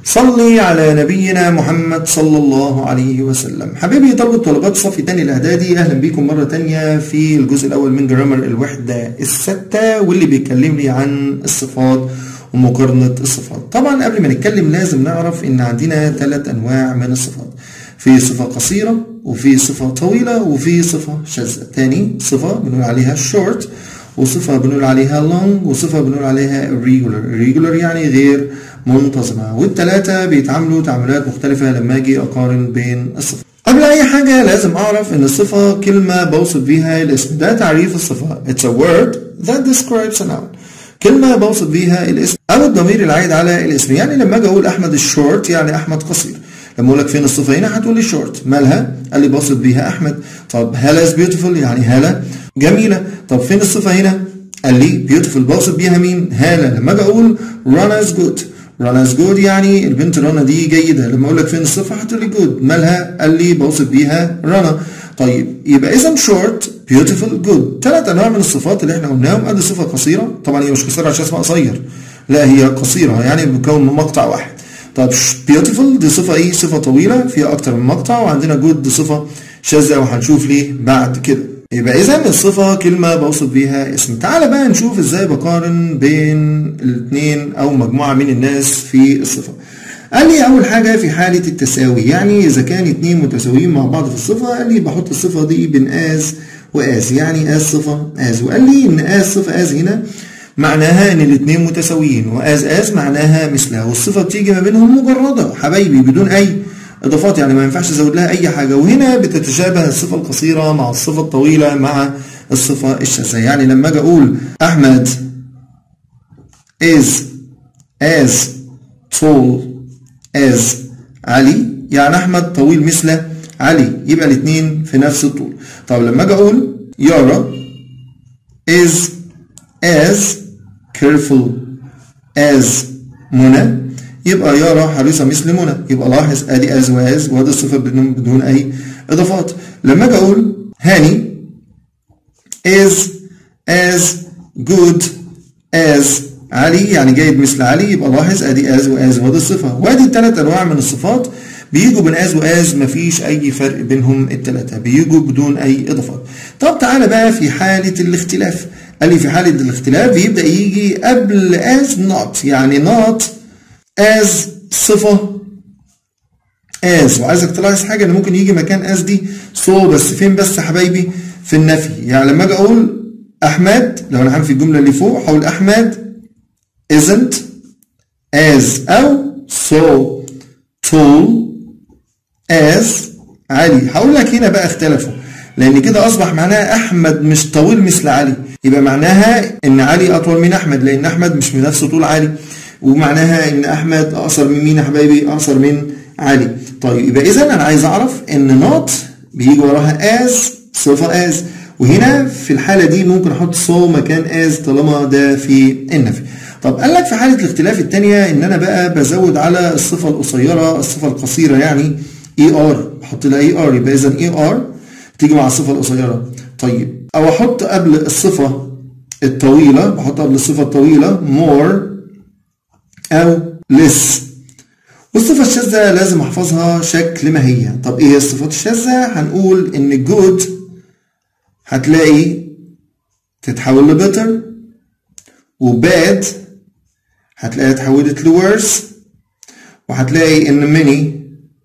صلي على نبينا محمد صلى الله عليه وسلم حبيبي طلبة طلبات الصف الثاني الإعدادي أهلا بيكم مرة تانية في الجزء الأول من جرامر الوحدة الستة واللي بيكلمني عن الصفات ومقارنة الصفات طبعا قبل ما نتكلم لازم نعرف إن عندنا ثلاث أنواع من الصفات في صفة قصيرة وفي صفة طويلة وفي صفة شاذة تاني صفة بنقول عليها short وصفة بنقول عليها long وصفة بنقول عليها irregular irregular يعني غير منتظمة والتلاتة بيتعاملوا تعاملات مختلفة لما أجي أقارن بين الصفات قبل أي حاجة لازم أعرف إن الصفة كلمة بوصف بيها الاسم ده تعريف الصفة It's a word that describes a noun كلمة بوصف بيها الاسم أو الضمير العائد على الاسم يعني لما أجي أقول أحمد الشورت يعني أحمد قصير لما أقول لك فين الصفة هنا هتقول لي شورت مالها؟ قال لي بوصف بيها أحمد طب هالة is beautiful يعني هالة جميلة طب فين الصفة هنا؟ قال لي beautiful بوصف بيها مين؟ هالة لما أجي أقول Rana is good Rana is good يعني البنت رنا دي جيدة لما أقول لك فين الصفة هتقول لي good مالها؟ قال لي بوصف بيها رنا طيب يبقى إذا short beautiful good ثلاث أنواع من الصفات اللي احنا قلناهم أدي صفة قصيرة طبعا هي مش قصيرة عشان اسمها قصير لا هي قصيرة يعني بتكون من مقطع واحد طب beautiful دي صفة ايه؟ صفة طويلة فيها أكتر من مقطع وعندنا good دي صفة شاذة وهنشوف ليه بعد كده يبقى إذا الصفة كلمة بوصف بيها اسم تعالى بقى نشوف إزاي بقارن بين الاثنين أو مجموعة من الناس في الصفة قال لي أول حاجة في حالة التساوي يعني إذا كان اتنين متساويين مع بعض في الصفة قال لي بحط الصفة دي بين آز وآز يعني آز صفة آز وقال لي إن آز صفة آز هنا معناها ان الاثنين متساويين واز از معناها مثلها والصفه بتيجي ما بينهم مجرده حبايبي بدون اي اضافات يعني ما ينفعش ازود لها اي حاجه وهنا بتتشابه الصفه القصيره مع الصفه الطويله مع الصفه الشاذه يعني لما اجي اقول احمد is as tall as علي يعني احمد طويل مثل علي يبقى الاثنين في نفس الطول طب لما اجي اقول يارا is as careful as منى يبقى يارا حريصة مثل منى يبقى لاحظ ادي as واز وادي الصفة بدون, بدون اي اضافات لما اجي اقول هاني is as good as علي يعني جيد مثل علي يبقى لاحظ ادي as واز وادي الصفة وادي الثلاث انواع من الصفات بيجوا بين از واز مفيش اي فرق بينهم الثلاثه بيجوا بدون اي اضافات طب تعالى بقى في حاله الاختلاف قال لي في حالة الاختلاف بيبدأ يجي قبل as not يعني not as صفة as وعايزك تلاحظ حاجة إن ممكن يجي مكان as دي so بس فين بس يا حبايبي في النفي يعني لما أجي أقول أحمد لو أنا في الجملة اللي فوق هقول أحمد isn't as أو so tall as علي هقول لك هنا بقى اختلفوا لأن كده أصبح معناها أحمد مش طويل مثل علي يبقى معناها ان علي اطول من احمد لان احمد مش بنفس طول علي ومعناها ان احمد اقصر من مين يا حبايبي اقصر من علي طيب يبقى اذا انا عايز اعرف ان نوت بيجي وراها از صفه از وهنا في الحاله دي ممكن احط سو مكان از طالما ده في النفي طب قال لك في حاله الاختلاف الثانيه ان انا بقى بزود على الصفه القصيره الصفه القصيره يعني اي ار بحط لها اي ار يبقى اذا اي ار تيجي مع الصفه القصيره طيب او احط قبل الصفه الطويله بحط قبل الصفه الطويله more او less والصفه الشاذه لازم احفظها شكل ما هي طب ايه هي الصفات الشاذه هنقول ان good هتلاقي تتحول ل better وباد هتلاقيها اتحولت ل worse وهتلاقي ان many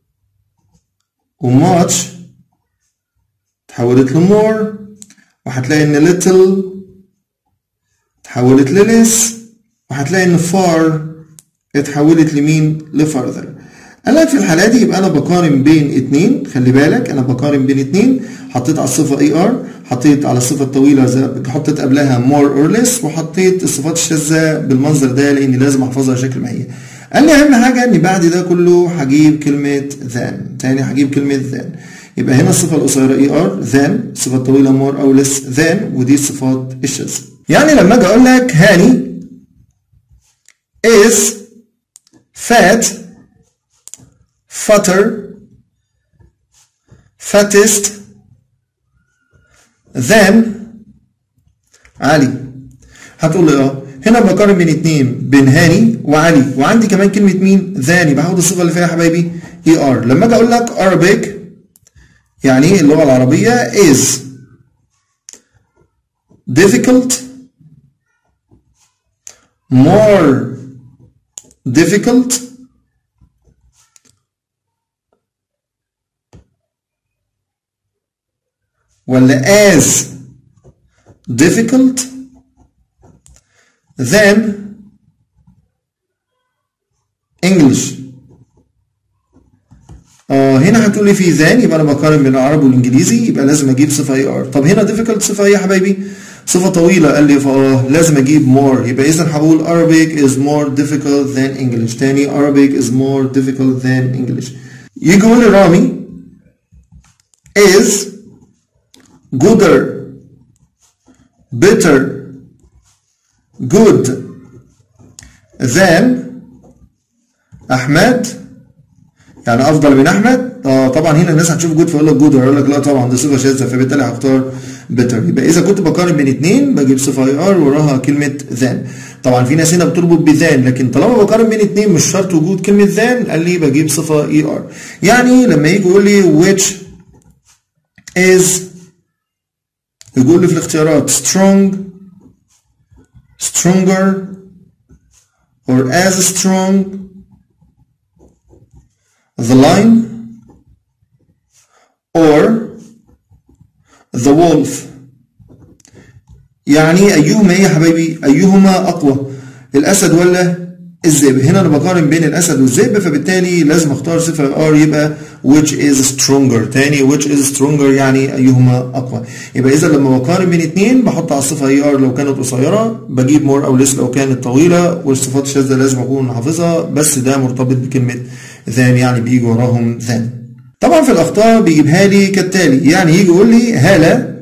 وmuch اتحولت ل more وهتلاقي ان little اتحولت ل less وهتلاقي ان far اتحولت لمين لفurther قال لك في الحالة دي يبقى انا بقارن بين اتنين خلي بالك انا بقارن بين اتنين حطيت على الصفة اي ار حطيت على الصفة الطويلة زي حطيت قبلها more or less وحطيت الصفات الشاذة بالمنظر ده لاني لازم احفظها شكل ما هي قال لي اهم حاجة ان بعد ده كله هجيب كلمة than تاني هجيب كلمة than يبقى هنا الصفة القصيرة اي ار than الصفة الطويلة more أو less than ودي الصفات الشاذة يعني لما أجي أقول لك هاني is fat fatter fattest than علي هتقول لي اه هنا بقارن بين اتنين بين هاني وعلي وعندي كمان كلمة مين ذاني باخد الصفة اللي فيها يا حبايبي اي ار لما اجي اقول لك Arabic يعني اللغة العربية is difficult more difficult ولا as difficult than English اه هنا هتقول لي في ذان يبقى انا بقارن بين العربي والانجليزي يبقى لازم اجيب صفه اي ار طب هنا difficult صفه ايه يا حبايبي صفه طويله قال لي فاه لازم اجيب more يبقى اذا هقول Arabic is more difficult than English تاني Arabic is more difficult than English يجي يقول لي رامي is gooder better good than احمد يعني افضل من احمد اه طبعا هنا الناس هتشوف جود فيقول لك جود هيقول لك لا طبعا دي صفه شاذه فبالتالي هختار بيتر يبقى اذا كنت بقارن بين اثنين بجيب صفه اي ار وراها كلمه ذان طبعا في ناس هنا بتربط بذان لكن طالما بقارن بين اثنين مش شرط وجود كلمه ذان قال لي بجيب صفه اي ار يعني لما يجي يقول لي which is يقول لي في الاختيارات strong stronger or as strong the lion or the wolf يعني أيهما إيه يا حبايبي أيهما أقوى الأسد ولا الذئب هنا أنا بقارن بين الأسد والذئب فبالتالي لازم أختار صفة R يبقى which is stronger تاني which is stronger يعني أيهما أقوى يبقى إذا لما بقارن بين اتنين بحط على الصفة ER لو كانت قصيرة بجيب more أو less لو كانت طويلة والصفات الشاذة لازم أكون حافظها بس ده مرتبط بكلمة than يعني بيجي وراهم than طبعا في الأخطاء بيجيبها لي كالتالي يعني يجي يقول لي هالة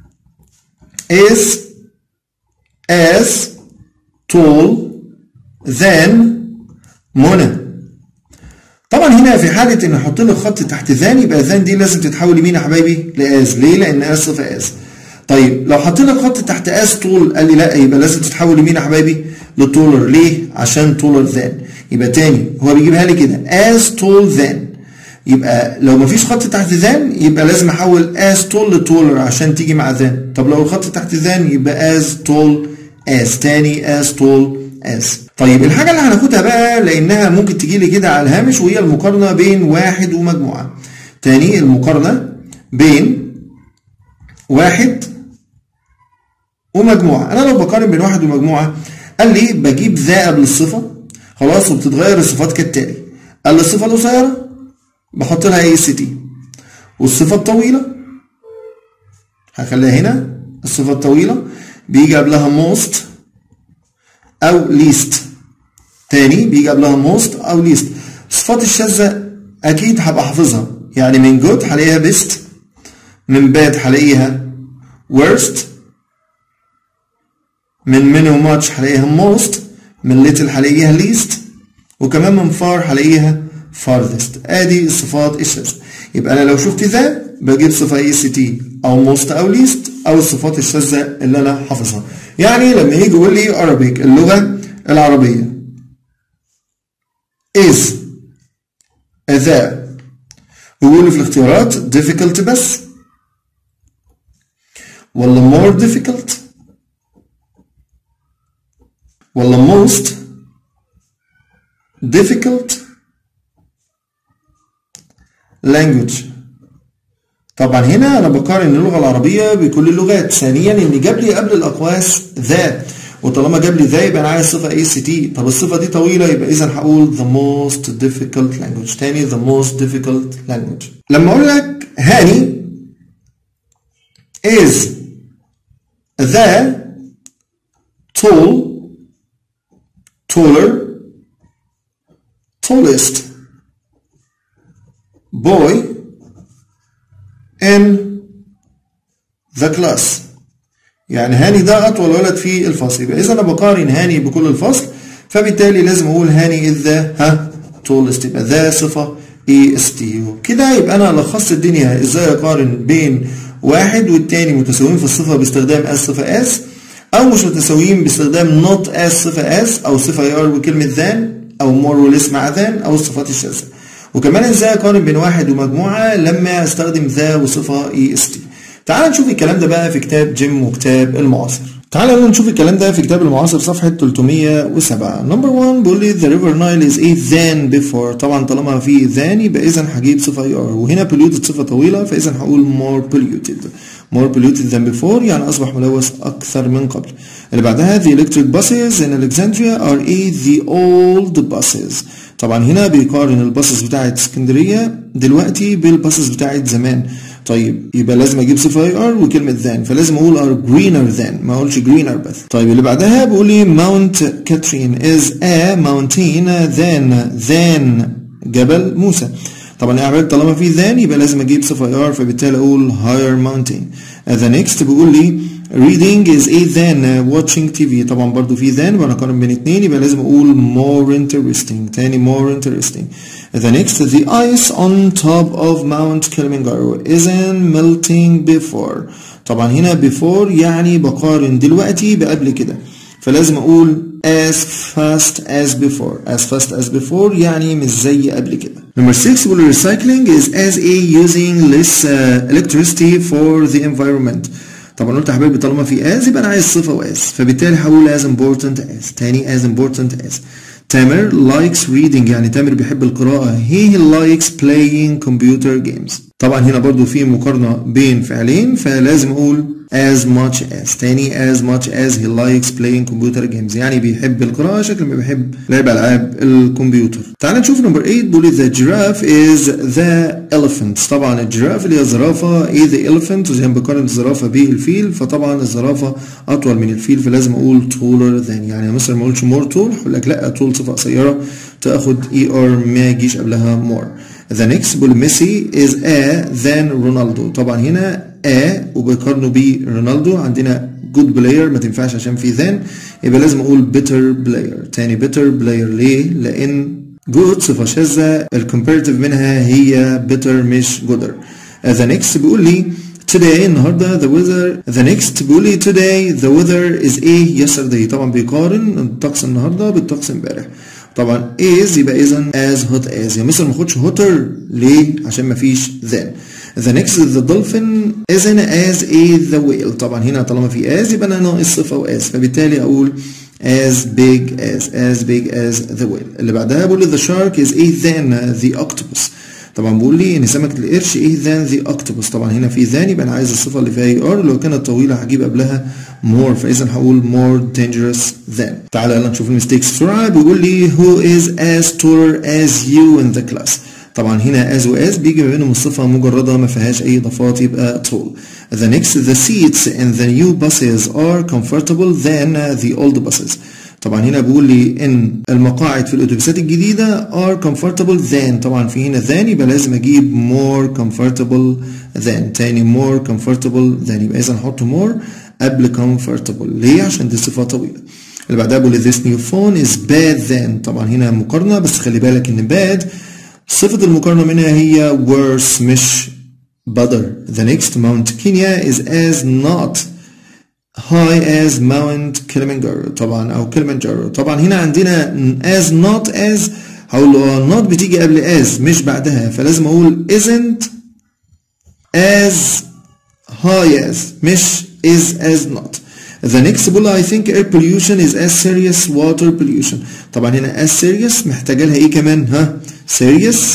is as tall than منى طبعا هنا في حالة ان احط له خط تحت ذان يبقى ذان دي لازم تتحول لمين يا حبايبي؟ لاز ليه؟ لان از صفة از طيب لو حطيت لك خط تحت از طول قال لي لا يبقى لازم تتحول لمين يا حبايبي؟ لتولر ليه؟ عشان تولر ذان يبقى تاني هو بيجيبها لي كده as tall than يبقى لو مفيش خط تحت ذان يبقى لازم احول as tall لتولر عشان تيجي مع ذان طب لو الخط تحت ذان يبقى as tall as تاني as tall as طيب الحاجة اللي هناخدها بقى لأنها ممكن تجي لي كده على الهامش وهي المقارنة بين واحد ومجموعة تاني المقارنة بين واحد ومجموعة أنا لو بقارن بين واحد ومجموعة قال لي بجيب ذا قبل الصفة خلاص وبتتغير الصفات كالتالي قال لي الصفة القصيرة بحط لها اي سي تي والصفة الطويلة هخليها هنا الصفة الطويلة بيجي قبلها most أو least تاني بيجي قبلها most أو least الصفات الشاذة أكيد هبقى حافظها يعني من good هلاقيها best من bad هلاقيها worst من many وmuch هلاقيها most من little هلاقيها least وكمان من far هلاقيها farthest ادي الصفات الشاذة يبقى انا لو شفت ذا بجيب صفة اي سي تي او most او least او الصفات الشاذة اللي انا حافظها يعني لما يجي يقول لي Arabic اللغة العربية is ذا يقول لي في الاختيارات difficult بس ولا more difficult ولا most difficult language طبعا هنا انا بقارن اللغه العربيه بكل اللغات ثانيا ان جاب لي قبل الاقواس ذا وطالما جاب لي ذا يبقى انا عايز صفه اي سي تي طب الصفه دي طويله يبقى اذا هقول the most difficult language تاني the most difficult language لما اقول لك هاني is the tall taller tallest boy in the class يعني هاني ده أطول ولد في الفصل يبقى إذا أنا بقارن هاني بكل الفصل فبالتالي لازم أقول هاني is the ها tallest يبقى ذا صفة اي اس تي كده يبقى أنا لخصت الدنيا إزاي أقارن بين واحد والتاني متساويين في الصفة باستخدام اس صفة اس او مش متساويين باستخدام not as صفة as او صفة are وكلمة than او more وليس مع than او الصفات الشاذة وكمان ازاي اقارن بين واحد ومجموعة لما استخدم ذا وصفة اي اس تي تعال نشوف الكلام ده بقى في كتاب جيم وكتاب المعاصر تعال نشوف الكلام ده في كتاب المعاصر صفحة 307 نمبر 1 بيقول لي the river Nile is a than before طبعا طالما في than يبقى إذا هجيب صفة ER وهنا polluted صفة طويلة فإذا هقول more polluted more polluted than before يعني أصبح ملوث أكثر من قبل اللي بعدها the electric buses in Alexandria are a the old buses طبعا هنا بيقارن الباصص بتاعت اسكندرية دلوقتي بالباصص بتاعت زمان طيب يبقى لازم اجيب صفه اي ار وكلمه ذان فلازم اقول ار جرينر ذان ما اقولش جرينر بس طيب اللي بعدها بيقول لي ماونت كاترين از ا ماونتين ذان ذان جبل موسى طبعا يا حبايبي طالما في ذان يبقى لازم اجيب صفه اي ار فبالتالي اقول هاير ماونتين ذا نيكست بيقول لي reading is a than watching TV طبعا برضو في than وانا اقارن بين اتنين يبقى لازم اقول more interesting تاني more interesting the next the ice on top of Mount Kilimanjaro isn't melting before طبعا هنا before يعني بقارن دلوقتي بقبل كده فلازم اقول as fast as before as fast as before يعني مش زي قبل كده number 6 بيقول recycling is as a using less uh, electricity for the environment طبعا قلت يا حبايبي طالما في as يبقى انا عايز صفه واز فبالتالي هقول as important as تاني as important as تامر likes reading يعني تامر بيحب القراءة he likes playing computer games طبعا هنا برضو في مقارنة بين فعلين فلازم اقول as much as تاني as much as he likes playing computer games يعني بيحب القراءة شكل ما بيحب لعب ألعاب الكمبيوتر تعال نشوف نمبر 8 بيقول the giraffe is the elephant طبعا الجراف اللي هي الزرافة ايه the elephant وزي ما بقارن الزرافة بالفيل فطبعا الزرافة أطول من الفيل فلازم أقول taller than يعني مثلا ما أقولش more tall هقول لك لا طول صفة قصيرة تاخد اي ار ما يجيش قبلها more The next بيقول ميسي is a than رونالدو طبعا هنا a وبيقارنوا بيه رونالدو عندنا good player ما تنفعش عشان في than يبقى لازم اقول better player تاني better player ليه؟ لأن good صفة شاذة الكومباريتيف منها هي better مش gooder the next بيقول لي today النهارده the weather the next بيقول لي today the weather is a yesterday طبعا بيقارن الطقس النهارده بالطقس امبارح طبعا is يبقى اذا as hot as يعني مثلا ما اخدش hotter ليه؟ عشان ما فيش then the next the dolphin isn't as a the whale طبعا هنا طالما في as يبقى انا ناقص صفه و as فبالتالي اقول as big as as big as the whale اللي بعدها بقول لي the shark is a than the octopus طبعا بيقول لي ان سمكه القرش ايه than the octopus طبعا هنا في than يبقى انا عايز الصفه اللي فيها اي ار لو كانت طويله هجيب قبلها more فاذا هقول more dangerous than تعالى يلا نشوف المستيكس بسرعه بيقول لي who is as taller as you in the class طبعا هنا as و as بيجي ما بينهم الصفه مجرده ما فيهاش اي اضافات يبقى tall the next the seats in the new buses are comfortable than the old buses طبعا هنا بيقول لي ان المقاعد في الاتوبيسات الجديده are comfortable than طبعا في هنا than يبقى لازم اجيب more comfortable than تاني more comfortable than يبقى اذا نحط more قبل comfortable ليه عشان دي صفه طويله اللي بعدها بيقول لي this new phone is bad than طبعا هنا مقارنه بس خلي بالك ان bad صفه المقارنه منها هي worse مش better the next Mount Kenya is as not high as Mount Kilimanjaro طبعا او Kilimanjaro طبعا هنا عندنا as not as هقول له not بتيجي قبل as مش بعدها فلازم اقول isn't as high as مش is as not The next بقول I think air pollution is as serious water pollution طبعا هنا as serious محتاجة لها ايه كمان ها serious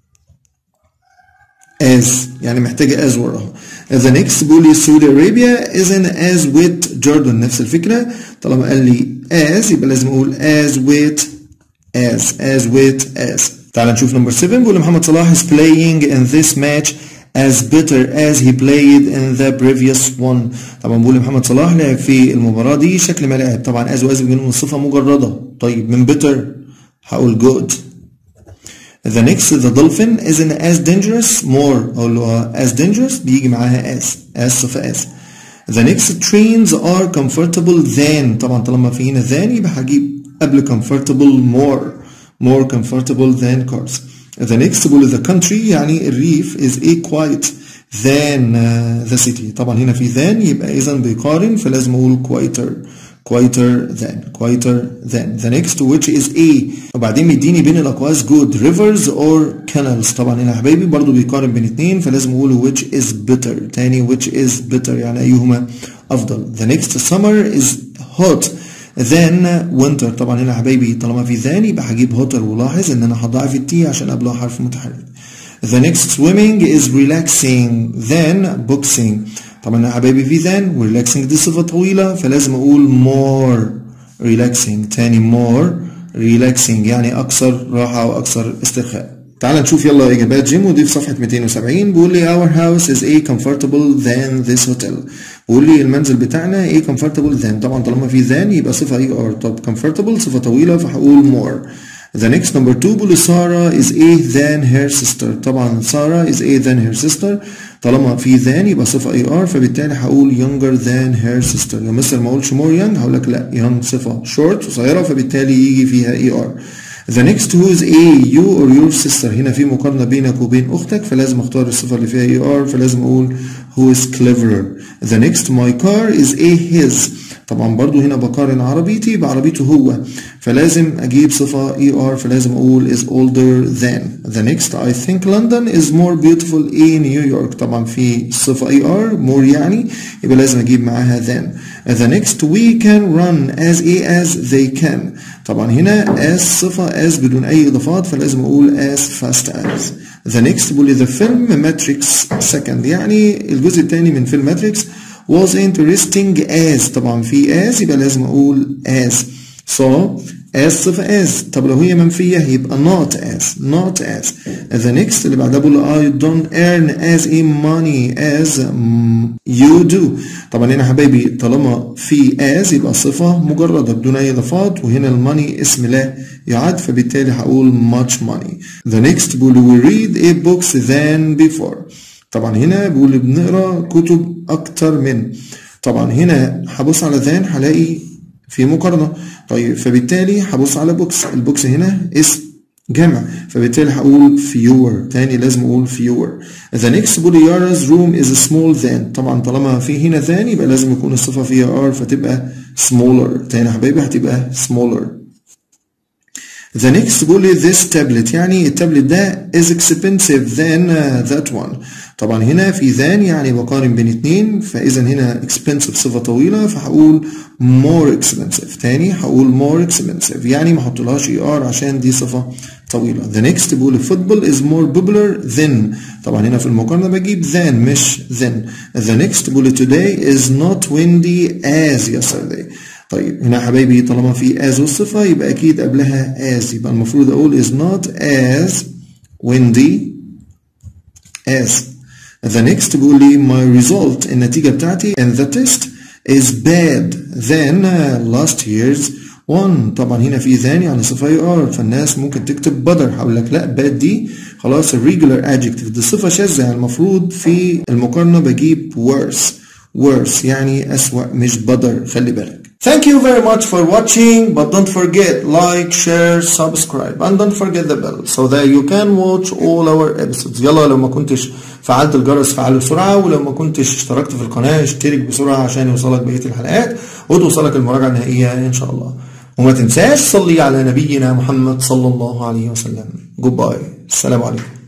as يعني محتاجة as وراها The next بيقول لي سعودي ارابيا isn't as with Jordan نفس الفكرة طالما قال لي as يبقى لازم اقول as with as as with as تعال نشوف نمبر 7 بيقول محمد صلاح is playing in this match as better as he played in the previous one طبعا بقول محمد صلاح لعب في المباراة دي شكل ما لعب طبعا as و as بيجيبوا من صفة مجردة طيب من better هقول good The next the dolphin isn't as dangerous more أقول له as dangerous بيجي معاها as as صفة as The next trains are comfortable than طبعا طالما في هنا than يبقى هجيب قبل comfortable more more comfortable than cars The next بقول the country يعني الريف is a quiet than uh, the city طبعا هنا في than يبقى إذا بيقارن فلازم أقول quieter quieter than quieter than the next which is A وبعدين مديني بين الأقواس good rivers or canals طبعا هنا يا حبايبي برضو بيقارن بين اتنين فلازم أقول which is better تاني which is better يعني أيهما أفضل the next summer is hot then winter طبعا هنا يا حبايبي طالما في than يبقى هجيب hotter ولاحظ ان انا هضاعف التي عشان قبلها حرف متحرك the next swimming is relaxing then boxing طبعا يا حبايبي في then relaxing دي صفة طويلة فلازم اقول more relaxing تاني more relaxing يعني اكثر راحة واكثر استرخاء تعال نشوف يلا اجابات جيم ودي في صفحه 270 بيقول لي our house is a comfortable than this hotel بيقول لي المنزل بتاعنا a comfortable than طبعا طالما في than يبقى صفه اي ار طب comfortable صفه طويله فهقول more The next number two بيقول لي سارة is a than her sister طبعا سارة is a than her sister طالما في than يبقى صفة اي ار فبالتالي هقول younger than her sister يا مستر ما اقولش more young هقول لك لا young صفة short قصيرة فبالتالي يجي فيها اي ار The next who is a you or your sister هنا في مقارنة بينك وبين أختك فلازم أختار الصفة اللي فيها er فلازم أقول who is cleverer The next my car is a his طبعا برضو هنا بقارن عربيتي بعربيته هو فلازم أجيب صفة er فلازم أقول is older than The next I think London is more beautiful in New York طبعا في صفة er more يعني يبقى لازم أجيب معاها than The next we can run as a as they can طبعا هنا as صفة as بدون أي إضافات فلازم أقول as fast as The next بقول the film Matrix second يعني الجزء الثاني من فيلم ماتريكس was interesting as طبعا في as يبقى لازم أقول as so as صفة as طب لو هي منفية يبقى not as not as the next اللي بعدها بقول I don't earn as a money as you do طبعا هنا حبايبي طالما في as يبقى صفة مجردة بدون أي إضافات وهنا الماني اسم لا يعد فبالتالي هقول much money the next بقول we read a books than before طبعا هنا بيقول بنقرا كتب أكتر من طبعا هنا هبص على than هلاقي في مقارنة طيب فبالتالي هبص على بوكس البوكس هنا اسم جمع فبالتالي هقول fewer تاني لازم اقول fewer the next بقول Yara's room is small than طبعا طالما في هنا than يبقى لازم يكون الصفة فيها r فتبقى smaller تاني يا حبايبي هتبقى smaller The next بقول لي this tablet يعني التابلت ده is expensive than uh, that one طبعا هنا في than يعني بقارن بين اتنين فإذا هنا expensive صفة طويلة فهقول more expensive تاني هقول more expensive يعني ما احطلهاش er عشان دي صفة طويلة the next بقول football is more popular than طبعا هنا في المقارنة بجيب than مش than the next بقول today is not windy as yesterday طيب هنا حبايبي طالما في as والصفة يبقى أكيد قبلها as يبقى المفروض أقول is not as windy as the next بيقول لي my result النتيجة بتاعتي and the test is bad than last year's one طبعا هنا في than يعني صفة are فالناس ممكن تكتب better هقول لك لا bad دي خلاص الريجولار adjective دي صفة شاذة يعني المفروض في المقارنة بجيب worse worse يعني أسوأ مش better خلي بالك Thank you very much for watching but don't forget like, share, subscribe and don't forget the bell so that you can watch all our episodes يلا لو ما كنتش فعلت الجرس فعله بسرعة ولو ما كنتش اشتركت في القناة اشترك بسرعة عشان يوصلك بقية الحلقات وتوصلك المراجعة النهائية إن شاء الله وما تنساش صلي على نبينا محمد صلى الله عليه وسلم Goodbye السلام عليكم